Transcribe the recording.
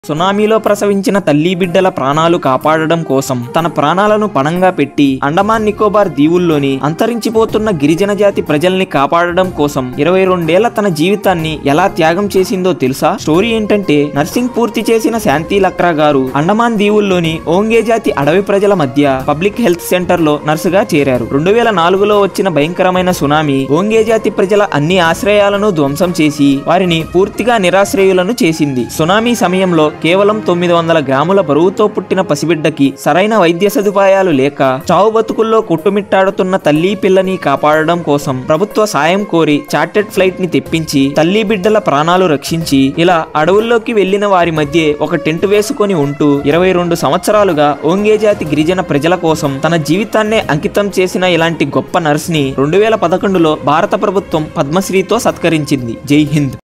సునామీలో ప్రసవించిన తల్లి బిడ్డల ప్రాణాలు కాపాడడం కోసం తన ప్రాణాలను పణంగా పెట్టి అండమాన్ నికోబార్ దీవుల్లోని అంతరించిపోతున్న గిరిజన జాతి ప్రజల్ని కాపాడడం కోసం ఇరవై రెండేళ్ల తన జీవితాన్ని ఎలా త్యాగం చేసిందో తెలుసా స్టోరీ ఏంటంటే నర్సింగ్ పూర్తి చేసిన శాంతి లక్రా గారు అండమాన్ దీవుల్లోని ఓంగే జాతి అడవి ప్రజల మధ్య పబ్లిక్ హెల్త్ సెంటర్ లో నర్సుగా చేరారు రెండు వేల నాలుగులో వచ్చిన భయంకరమైన సునామీ ఓంగే జాతి ప్రజల అన్ని ఆశ్రయాలను ధ్వంసం చేసి వారిని పూర్తిగా నిరాశ్రయులను చేసింది సునామీ సమయంలో కేవలం తొమ్మిది వందల గ్రాముల బరువుతో పుట్టిన పసిబిడ్డకి సరైన వైద్య సదుపాయాలు లేక చావు బతుకుల్లో కొట్టుమిట్టాడుతున్న తల్లి పిల్లని కాపాడడం కోసం ప్రభుత్వ సాయం కోరి చార్టెడ్ ఫ్లైట్ ని తెప్పించి తల్లి బిడ్డల ప్రాణాలు రక్షించి ఇలా అడవుల్లోకి వెళ్లిన వారి మధ్య ఒక టెంట్ వేసుకొని ఉంటూ ఇరవై రెండు సంవత్సరాలుగా ఓంగే జాతి గిరిజన ప్రజల కోసం తన జీవితాన్నే అంకితం చేసిన ఇలాంటి గొప్ప నర్స్ ని రెండు వేల పదకొండులో భారత ప్రభుత్వం పద్మశ్రీతో సత్కరించింది జై హింద్